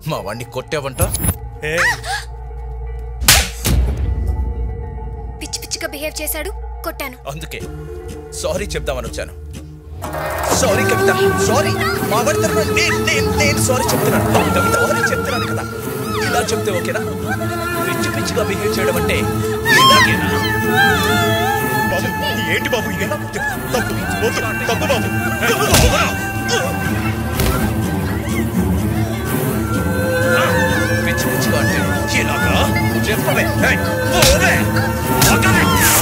మా వాణ్ణి కొట్టావంట పిచ్చి పిచ్చిగా బిహేవ్ చేశాడు కొట్టాను అందుకే సారీ చెప్దామని వచ్చాను సారీ కవిత సారీ మా వాడి తరఫున నేను నేను నేను సారీ చెప్తున్నాను కవిత సారీ చెప్తున్నాను కదా ఇలా చెప్తే ఓకేనా పిచ్చి పిచ్చిగా బిహేవ్ చేయడం అంటే ఇలాగేనా బాబు ఏంటి బాబు ఇదే తప్పు వద్దు, తప్పు బాబు పిచ్చి పిచ్చిగా అంటే ఇలాగా చెప్పవే ఏయ్, పోవే. పక్కనే.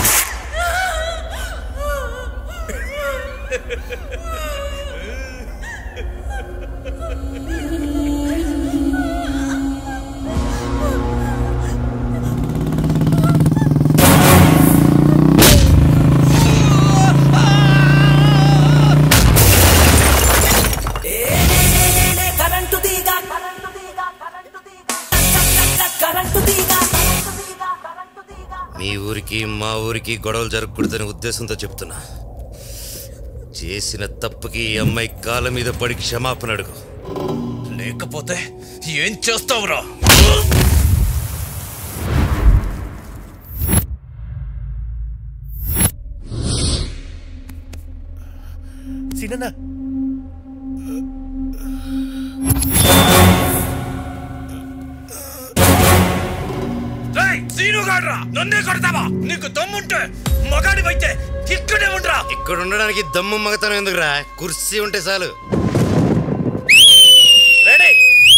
కరెంటు తీగ కరెంటు తీగ మీ ఊరికి మా ఊరికి గొడవలు జరగకూడదనే ఉద్దేశంతో చెప్తున్నా చేసిన తప్పుకి ఈ అమ్మాయి కాళ్ళ మీద పడి క్షమాపణ అడుగు లేకపోతే ఏం చేస్తావురా సినన్న రేయ్, సీనుగాడ్రా నన్నే కొడతావా నీకు దమ్ముంటే మగాడివైతే ఇక్కడే ఉండరా ఇక్కడ ఉండడానికి దమ్ము మగతనం ఎందుకురా కుర్సీ ఉంటే చాలు రెడీ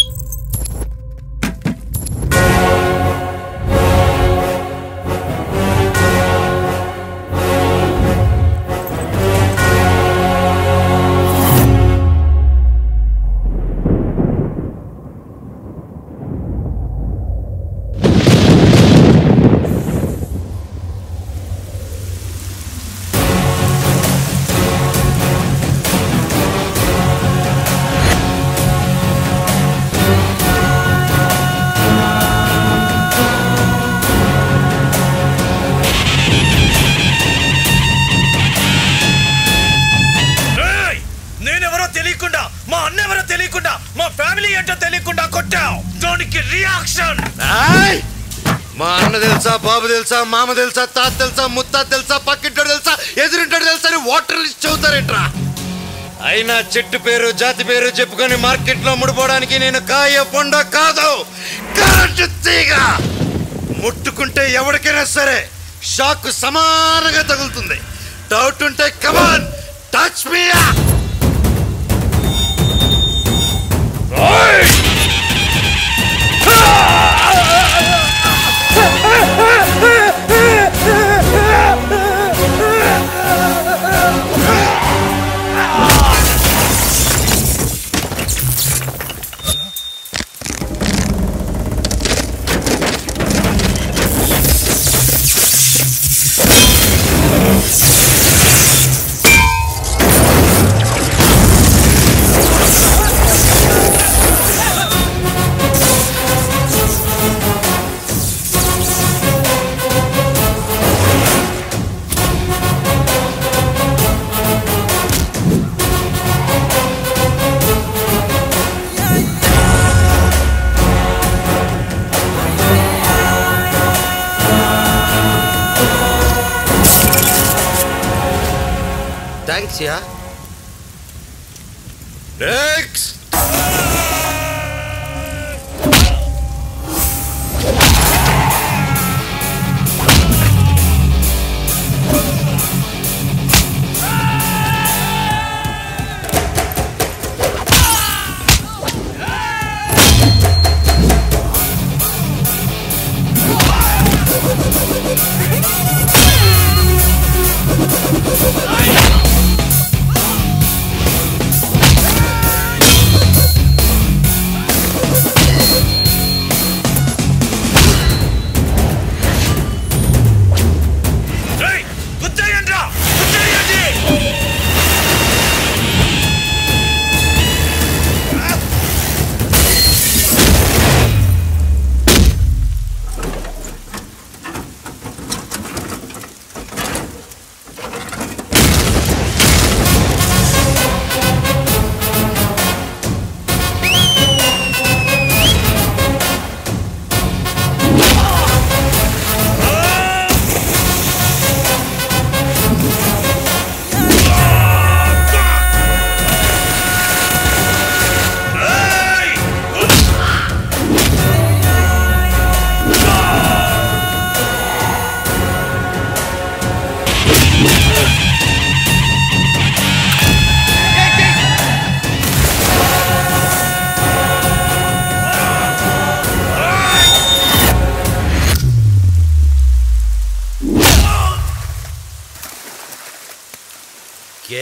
రేయ్! నేనెవరో తెలియకుండా మా అన్నెవరో తెలియకుండా మా ఫ్యామిలీ ఏంటో తెలియకుండా కొట్టావు దానికి రియాక్షన్ ఆయ్! మా అన్న తెలుసా బాబు తెలుసా మామ తెలుసా తాత తెలుసా ముత్తాత తెలుసా పక్కింటాడు తెలుసా ఎదురింటాడు తెలుసా అని వాటర్ లిస్ట్ చదువుతారేంట్రా అయినా చెట్టు పేరు జాతి పేరు చెప్పుకొని మార్కెట్లో ముడిపోవడానికి నేను కాయ పొండ కాదు కరెంటు తీగ ముట్టుకుంటే ఎవరికైనా సరే షాక్ సమానంగా తగులుతుంది డౌట్ ఉంటే come on touch me thanks yeah next ఆ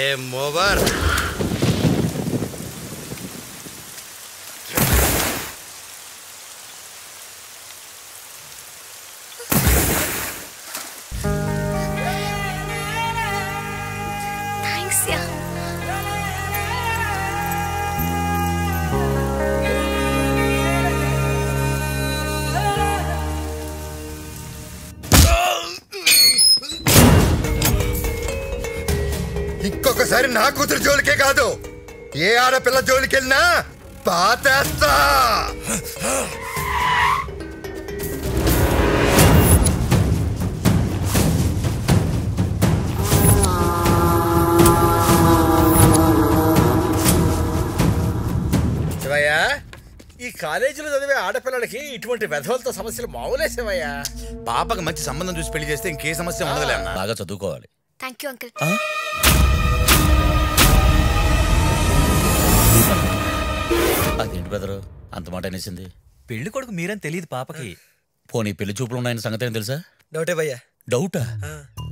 గేమ్ ఓవర్ థ్యాంక్స్ యా ఇంకొకసారి నా కూతురు జోలికే కాదు ఏ ఆడపిల్ల జోలికెళ్ళినా పాతేస్తా శివయ్య ఈ కాలేజీలో చదివే ఆడపిల్లలకి ఇటువంటి వెధవలతో సమస్యలు మామూలే శివయ్య పాపకి మంచి సంబంధం చూసి పెళ్లి చేస్తే ఇంకే సమస్య ఉండదులే అన్న బాగా చదువుకోవాలి థ్యాంక్ యూ అంకుల్ అదేంటి బ్రదరు అంత మాట అనేసింది పెళ్లి కొడుకు మీరని తెలియదు పాపకి పోనీ పెళ్లి చూపులు ఉన్నాయని సంగతి ఏం తెలుసా డౌటే భయ్యా డౌటా ఆ.